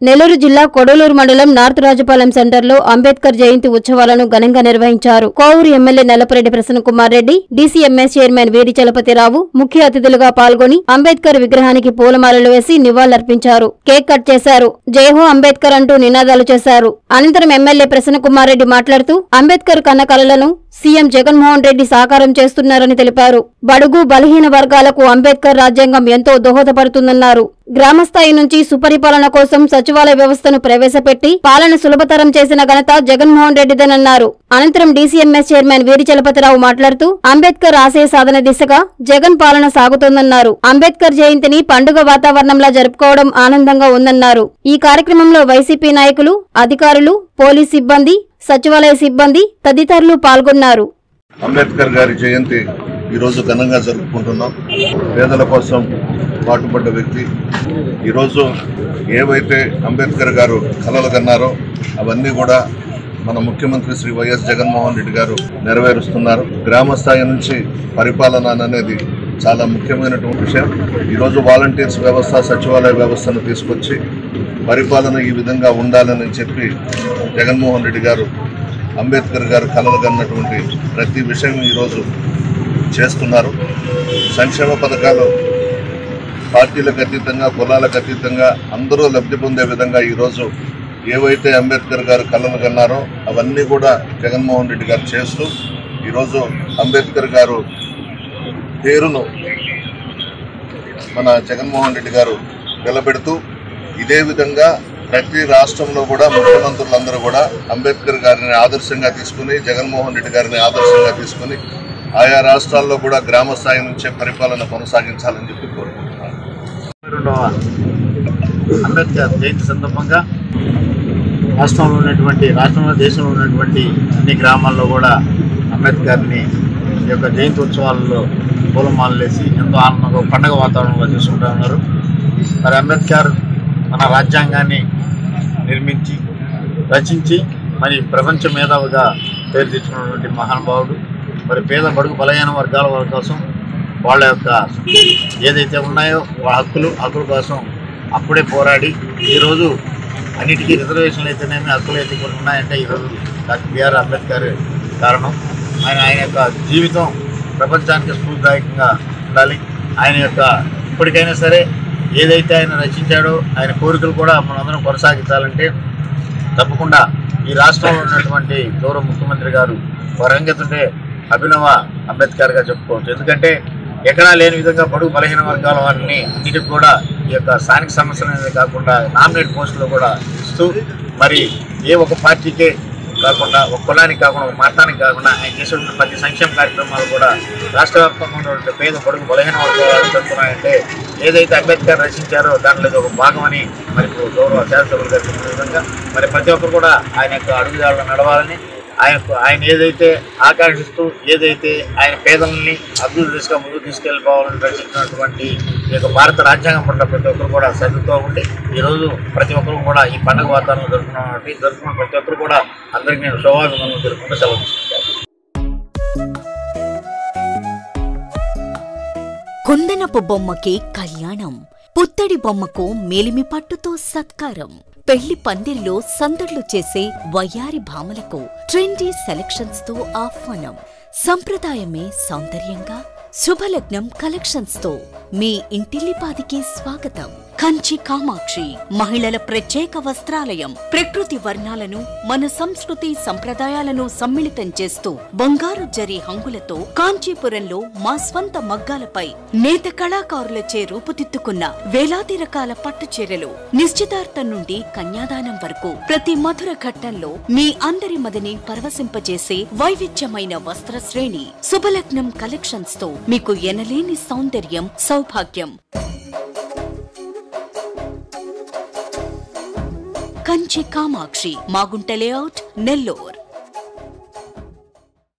నెల్లూరు జిల్లా కొడలూరు మండలం నార్త్ రాజపాలెం సెంటర్లో అంబేద్కర్ జయంతి ఉత్సవాలను ఘనంగా నిర్వహించారు Kovur MLA Nallapareddy Prasannakumar Reddy DCMS chairman Veeri Chalapathirao ముఖ్య అతిథులుగా పాల్గొని అంబేద్కర్ విగ్రహానికి పూలమాలలు వేసి నివాళులర్పించారు కేక్ కట్ చేశారు జయహో అంబేద్కర్ అంటూ నినాదాలు చేశారు అనంతరం ఎమ్మెల్యే ప్రసన్నకుమార్ రెడ్డి మాట్లాడుతూ అంబేద్కర్ కన్న కలలను సీఎం జగన్మోహన్ రెడ్డి సాకారం చేస్తున్నారని తెలిపారు బడుగు బలహీన వర్గాలకు అంబేద్కర్ రాజ్యాంగం ఎంతో దోహదపడుతుందన్నారు గ్రామస్థాయి నుంచి సుపరిపాలన కోసం సచివాలయ వ్యవస్థను ప్రవేశపెట్టి పాలన సులభతరం చేసిన ఘనత జగన్మోహన్ రెడ్డిదేనన్నారు అనంతరం డీసీఎంఎస్ చైర్మన్ వీరి చలపతిరావు మాట్లాడుతూ అంబేద్కర్ ఆశయ సాధన దిశగా జగన్ పాలన సాగుతోందన్నారు అంబేద్కర్ జయంతిని పండుగ వాతావరణంలా జరుపుకోవడం ఆనందంగా ఉందన్నారు ఈ కార్యక్రమంలో వైసీపీ నాయకులు అధికారులు పోలీస్ సిబ్బంది సచివాలయ సిబ్బంది తదితరులు పాల్గొన్నారు అంబేద్కర్ గారి జయంతి ఈరోజు ఘనంగా జరుపుకుంటున్నాం పేదల కోసం పాటుపడ్డ వ్యక్తి ఈరోజు ఏవైతే అంబేద్కర్ గారు కలలు కన్నారో అవన్నీ కూడా మన ముఖ్యమంత్రి శ్రీ వైఎస్ జగన్మోహన్ రెడ్డి గారు నెరవేరుస్తున్నారు గ్రామ స్థాయి నుంచి పరిపాలన అనేది చాలా ముఖ్యమైనటువంటి విషయం ఈరోజు వాలంటీర్స్ వ్యవస్థ సచివాలయ వ్యవస్థను తీసుకొచ్చి పరిపాలన ఈ విధంగా ఉండాలని చెప్పి జగన్మోహన్ రెడ్డి గారు అంబేద్కర్ గారు కలలు కన్నటువంటి ప్రతి విషయం ఈరోజు చేస్తున్నారు సంక్షేమ పథకాలు పార్టీలకు అతీతంగా కులాలకు అతీతంగా అందరూ లబ్ధి పొందే విధంగా ఈరోజు ఏవైతే అంబేద్కర్ గారు కలలు కన్నారో అవన్నీ కూడా జగన్మోహన్ రెడ్డి గారు చేస్తూ ఈరోజు అంబేద్కర్ గారు పేరును మన జగన్మోహన్ రెడ్డి గారు నిలబెడుతూ ఇదే విధంగా ప్రతి రాష్ట్రంలో కూడా ముఖ్యమంత్రులందరూ కూడా అంబేద్కర్ గారిని ఆదర్శంగా తీసుకుని జగన్మోహన్ రెడ్డి గారిని ఆదర్శంగా తీసుకుని ఆయా రాష్ట్రాల్లో కూడా గ్రామ స్థాయి నుంచే పరిపాలన కొనసాగించాలని చెప్పి కోరుకుంటున్నాను రెండవ అంబేద్కర్ జయంతి సందర్భంగా రాష్ట్రంలో ఉన్నటువంటి రాష్ట్రంలో దేశంలో ఉన్నటువంటి అన్ని గ్రామాల్లో కూడా అంబేద్కర్ని ఈ యొక్క జయంతి ఉత్సవాలలో పూలమాలలు వేసి ఎంతో ఆనందంగా పండగ వాతావరణంలో చేసుకుంటూ ఉన్నారు మరి అంబేద్కర్ మన రాజ్యాంగాన్ని నిర్మించి రచించి మరి ప్రపంచ మేధావిగా పేరు తెచ్చుకున్నటువంటి మహానుభావుడు మరి పేద బడుగు బలహీన వర్గాల వారి కోసం వాళ్ళ యొక్క ఏదైతే ఉన్నాయో వాళ్ళ హక్కులు హక్కుల కోసం అప్పుడే పోరాడి ఈరోజు అన్నిటికీ రిజర్వేషన్లు అయితేనేమి హక్కులు అయితే కొన్ని ఉన్నాయంటే ఈరోజు డాక్టర్ బిఆర్ అంబేద్కర్ కారణం ఆయన ఆయన యొక్క జీవితం ప్రపంచానికి స్ఫూర్తిదాయకంగా ఉండాలి ఆయన యొక్క ఇప్పటికైనా సరే ఏదైతే ఆయన రచించాడో ఆయన కోరికలు కూడా మనందరం కొనసాగించాలంటే తప్పకుండా ఈ రాష్ట్రంలో ఉన్నటువంటి గౌరవ ముఖ్యమంత్రి గారు వరంగతుంటే అభినవ అంబేద్కర్గా చెప్పుకోవచ్చు ఎందుకంటే ఎక్కడా లేని విధంగా బడుగు బలహీన వర్గాల వారిని అన్నిటికి కూడా ఈ యొక్క స్థానిక సమస్యలు అనేది కాకుండా నామినేట్ పోస్టులు కూడా ఇస్తూ మరి ఏ ఒక పార్టీకే కాకుండా ఒక కులానికి కాకుండా ఒక మతానికి కాకుండా ఆయన చేసినటువంటి ప్రతి సంక్షేమ కార్యక్రమాలు కూడా రాష్ట్ర వ్యాప్తంగా ఉన్నటువంటి పేద బడుగు బలహీన వర్గాలు చెప్తున్నాయంటే ఏదైతే అంబేద్కర్ రచించారో దాంట్లో ఇది ఒక భాగమని మరి ఇప్పుడు గౌరవ శాసనసభ్యులు గారు చెప్పిన విధంగా మరి ప్రతి ఒక్కరు కూడా ఆయన యొక్క అడుగుజాడలో నడవాలని ఆయన ఆయన ఏదైతే ఆకాంక్షిస్తూ ఏదైతే ఆయన పేదలని అభివృద్ధి దిశగా ముందుకు తీసుకెళ్ళిపోవాలని రచించినటువంటి ఈ యొక్క భారత రాజ్యాంగం పట్ల ప్రతి ఒక్కరు కూడా శ్రద్ధతో ఉండి ఈరోజు ప్రతి ఒక్కరు కూడా ఈ పండుగ వాతావరణం జరుపుకున్నాం కాబట్టి జరుపుకున్న ప్రతి ఒక్కరు కూడా అందరికీ నేను శోభాభిమానం జరుపుకుంటూ సెలవు తీసుకుంటాను కుందనపు బొమ్మకి కళ్యాణం పుత్తడి బొమ్మకు మేలిమి పట్టుతో సత్కారం పెళ్లి పందిరిలో సందడ్లు చేసే వయ్యారి భామలకు ట్రెండీ సెలక్షన్స్ తో ఆహ్వానం సంప్రదాయమే సౌందర్యంగా శుభలగ్నం కలెక్షన్స్ తో మీ ఇంటిల్లిపాదికి స్వాగతం కంచి కామాక్షి మహిళల ప్రత్యేక వస్త్రాలయం ప్రకృతి వర్ణాలను మన సంస్కృతి సంప్రదాయాలను సమ్మిళితం చేస్తూ బంగారు జరి హంగులతో కాంచీపురంలో మా స్వంత మగ్గాలపై నేత కళాకారులచే రూపుదిద్దుకున్న వేలాది రకాల పట్టు చీరలు నిశ్చితార్థం నుండి కన్యాదానం వరకు ప్రతి మధుర ఘట్టంలో మీ అందరి మదిని పరవశింపజేసే వైవిధ్యమైన వస్త్ర శ్రేణి శుభలగ్నం కలెక్షన్స్ తో మీకు ఎనలేని సౌందర్యం సౌభాగ్యం కంచి కామాక్షి మాగుంట లేఅవుట్ నెల్లూర్